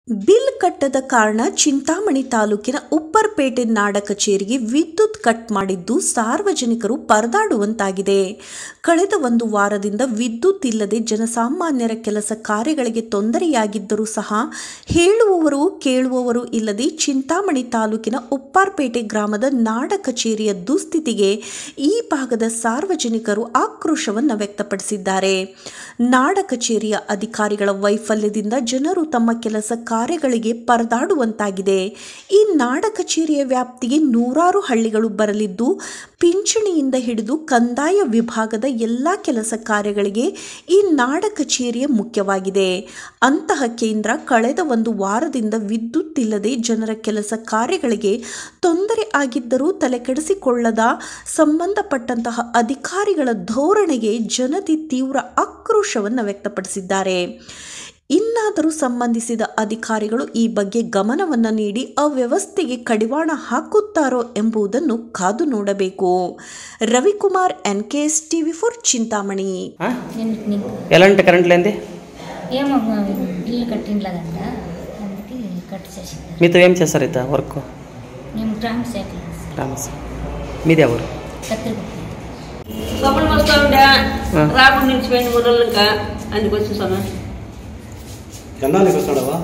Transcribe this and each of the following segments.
Bill ಕಟ್ಟದ ಕಾರಣ ಚಿಂತಾಮಣಿ ತಾಲೂಕಿನ ಉಪ್ಪರ್ಪೇಟೆ ನಾಡ ಕಚೇರಿಗೆ ವಿದ್ಯುತ್ ಕಟ್ ಮಾಡಿದ್ದು ಸಾರ್ವಜನಿಕರು ಪರದಾಡುವಂತಾಗಿದೆ ಕಳೆದ ಒಂದು ವಾರದಿಂದ ವಿದ್ಯುತ್ ಇಲ್ಲದೆ ಜನಸಾಮಾನ್ಯರ ಕೆಲಸ ಕಾರ್ಯಗಳಿಗೆ ತೊಂದರೆಯಾಗಿದ್ದರೂ ಸಹ ಹೇಳುವವರು ಕೇಳುವವರು ಇಲ್ಲದೆ ಚಿಂತಾಮಣಿ ತಾಲೂಕಿನ ಉಪ್ಪಾರ್ಪೇಟೆ ಗ್ರಾಮದ ನಾಡ ಕಚೇರಿಯ ದುಸ್ಥಿತಿಗೆ ಈ ಭಾಗದ ಸಾರ್ವಜನಿಕರು ಆಕ್ರೋಶವನ್ನು ವ್ಯಕ್ತಪಡಿಸಿದ್ದಾರೆ ನಾಡ ಕಚೇರಿಯ ಅಧಿಕಾರಿಗಳ ವೈಫಲ್ಯದಿಂದ ಜನರು ತಮ್ಮ ಕೆಲಸ ಕಾರ್ಯಗಳಿಗೆ ಪರದಾಡುವಂತಾಗಿದೆ ಈ ನಾಡ ಕಚೇರಿಯ ವ್ಯಾಪ್ತಿಗೆ ನೂರಾರು ಹಳ್ಳಿಗಳು ಬರಲಿದ್ದು ಪಿಂಚಣಿಯಿಂದ ಹಿಡಿದು ಕಂದಾಯ ವಿಭಾಗದ ಎಲ್ಲ ಕೆಲಸ ಕಾರ್ಯಗಳಿಗೆ ಈ ನಾಡ ಕಚೇರಿಯ ಮುಖ್ಯವಾಗಿದೆ ಅಂತಹ ಕೇಂದ್ರ ಕಳೆದ ಒಂದು ವಾರದಿಂದ ವಿದ್ಯುತ್ ಇಲ್ಲದೆ ಜನರ ಕೆಲಸ ಕಾರ್ಯಗಳಿಗೆ ತೊಂದರೆ ಆಗಿದ್ದರೂ ತಲೆಕೆಡಿಸಿಕೊಳ್ಳದ ಸಂಬಂಧಪಟ್ಟಂತಹ ಅಧಿಕಾರಿಗಳ ಧೋರಣೆಗೆ ಜನತೆ ತೀವ್ರ ಆಕ್ರೋಶವನ್ನು ವ್ಯಕ್ತಪಡಿಸಿದ್ದಾರೆ ಇನ್ನಾದರೂ ಸಂಬಂಧಿಸಿದ ಅಧಿಕಾರಿಗಳು ಈ ಬಗ್ಗೆ ಗಮನವನ್ನು ನೀಡಿ ಅವ್ಯವಸ್ಥೆಗೆ ಕಡಿವಾಣ ಹಾಕುತ್ತಾರೋ ಎಂಬುದನ್ನು ಕಾದು ನೋಡಬೇಕು Ravikumar N K S TV four Chintamani ఆ? నేను నీకు ఎలాంటి కరెంట్ లేనిది ఏమో ఇల్లు కట్టిండ్లేదంట అందుకే కట్ చేసింది మీతో ఏం చేస్తారు ఇత వర్క్ మేము గ్రామ శాఖలో రామస్ మీది ఎవరు కత్తిరిపప్పు సొమ్మలు వస్తూ ఉండే ఆ. రాకుండా నిలిచిపోయింది మూడు రోజులు ఇంకా అందుకు వచ్చి సొమ్మ ఎన్నాళ్ళకి వస్తాడవా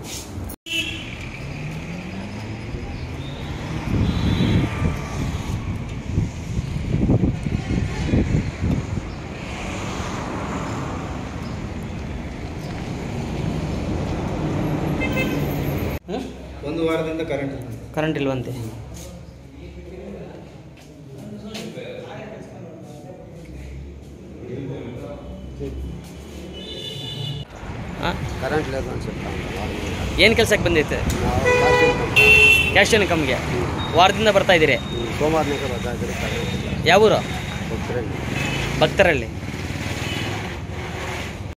ಒಂದು ವಾರದಿಂದ ಕರೆಂಟ್ ಇಲ್ಲ ಕರೆಂಟ್ ಇಲ್ವಂತೆ ಕರೆಂಟ್ లేదు అని చెప్తాను ಏನು ಕೆಲಸಕ್ಕೆ ಬಂದೈತೆ ಕ್ಯಾಶ್ ಇನ್ಕಮ್ಗೆ ವಾರದಿಂದ ಬರ್ತಾ ಇದ್ದೀರಿ ಸೋಮವಾರನಿಗೆ ಬರ್ತಾ ಇದ್ರೆ ಕರೆಂಟ್ ಇಲ್ಲ ಯಾವ ಊರು ಗೊತ್ತಿರಂಗಿಲ್ಲ ಭಕ್ತರಲ್ಲಿ